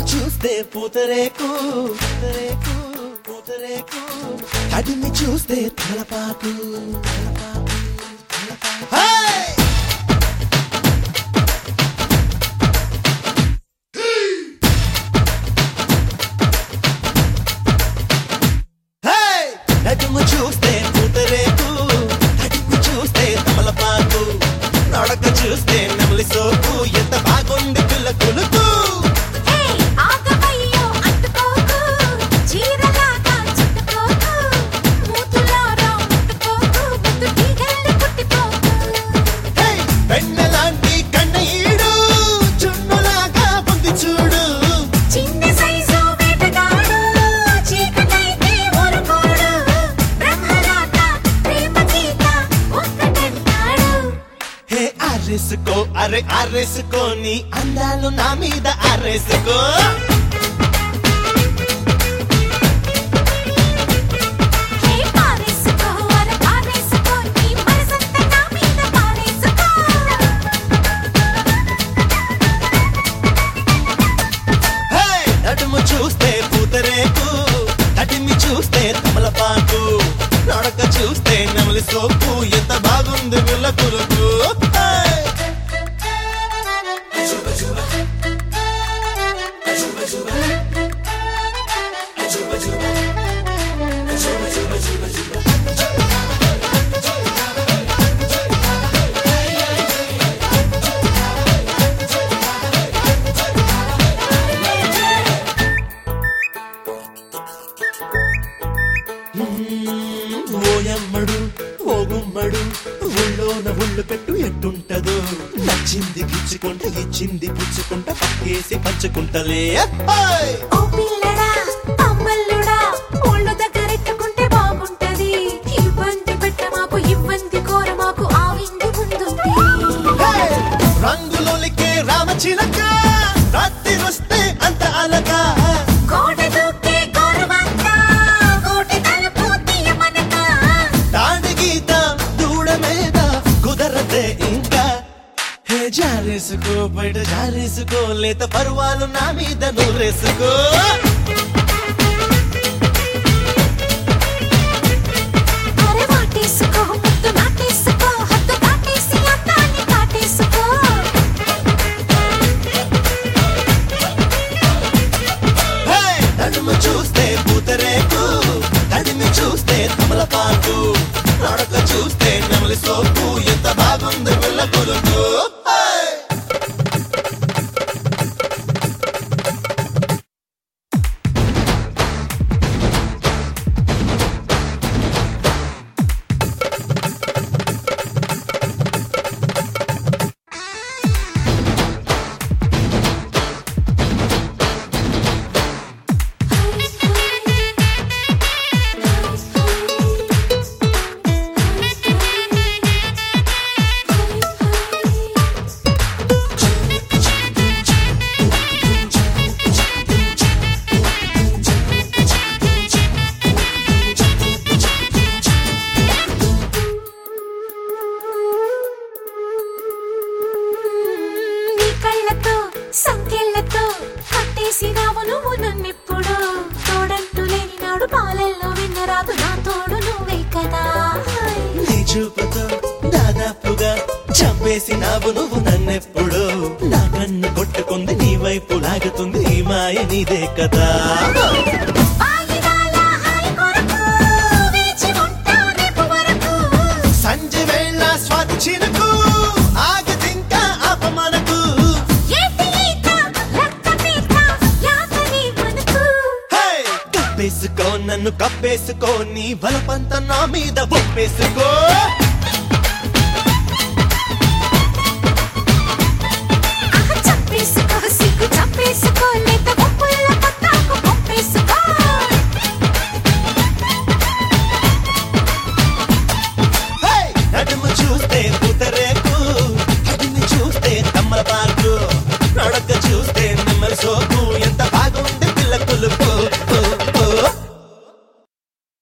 చూస్తే పూతరేకు పూతరేకు పూతరేకు తడిమి చూస్తే తలపాకు తలపాకు, తలపాకు. హే! హే! నడుము చూస్తే పూతరేకు తడిమి చూస్తే తమలపాకు నడక చూస్తే నెమలి సోకు ఎంత బాగుంది పిల్ల కొలుకు హే ఆగవయ్యో అంటుకోకు చీరలాగా చుట్టుకోకు మూతులారా ముట్టుకోకు ముద్దు తీగల్ని పుట్టుకోకు హే! వెన్నెలాంటి కన్నయ్యడు చున్నులాగా పొంది చూడు చిన్న సైజు వేటగాడు చీకటైతే ఊరుకోడు బ్రహ్మరాత ప్రేమ గీత ఒక్కటంటాడు హే అరేసుకో అరే అరేసుకో నీ అందాలు నా మీద అరేసుకో హే పారేసుకో అర పారేసుకో నీ మనసంతా నా మీద పారేసుకో హే! నడుము చూస్తే పూతరేకు తటిమి చూస్తే తమలపాకు నడక చూస్తే నెమలి సోపు ఎంత బాగుంది పిల్ల కొలుకు హే! ఓయమ్మడు ఓగుమ్మడు ఊళ్ళోన ఉళ్ళు పెట్టు ఎట్టుంటదో నచ్చింది గిచ్చుకుంట ఇచ్చింది పుచ్చుకుంట పక్కేసి పంచుకుంటలే హై! ఓ పిల్లడా అమ్మల్లుడా ఒళ్ళు దగ్గరెట్టుకుంటే బాగుంటది ఇబ్బంది పెట్ట మాకు ఇబ్బంది కోర మాకు ఆ విందు ముందుంది హే! రంగులోలికే రామచిలక రాత్రి వస్తే అంత అలక కోట దూకే గౌరవంతా కోటి తలుపు తీయమనక తాడి గీత దూడ మీద కుదరదే ఇంకా హే జారేసుకో బయట జారేసుకో లేత పరువాలు నా మీద నూరేసుకో అరే వాటేసుకో ముద్దు నాటేసుకో హద్దు దాటేసి అందాన్ని కాటేసుకో హే! నడుము చూస్తే పూతరేకు తడిమి చూస్తే తమలపాకు నడక చూస్తే నెమలి సోపు ఎంత బాగుంది పిల్ల కొలుకు హే! నీ కళ్ళతో సంకెళ్ళతో కట్టేసినావు నువ్వు నన్నెప్పుడు తోడంటూ లేని నాడు పాలల్లో విన్నరాదు నా తోడు నువ్వే కదా నీ చూపుతో దాదాపుగా చంపేసినావు నువ్వు నన్నెప్పుడు నా కన్ను కొట్టుకుంది నీ వైపు లాగుతుంది ఈ మాయ నీదే కదా వాయిదాల హాయి కొరకు వేచి ఉంటా రేపు వరకు సంజೆ వేళ స్వాతి చినుకు ఆగదింకా అపమనకు ఏటి ఈత రక్తపీత యాతని మనకు హే! కప్పేసుకో నన్ను కప్పేసుకో నీ బలపంత నా మీద ఒప్పేసుకో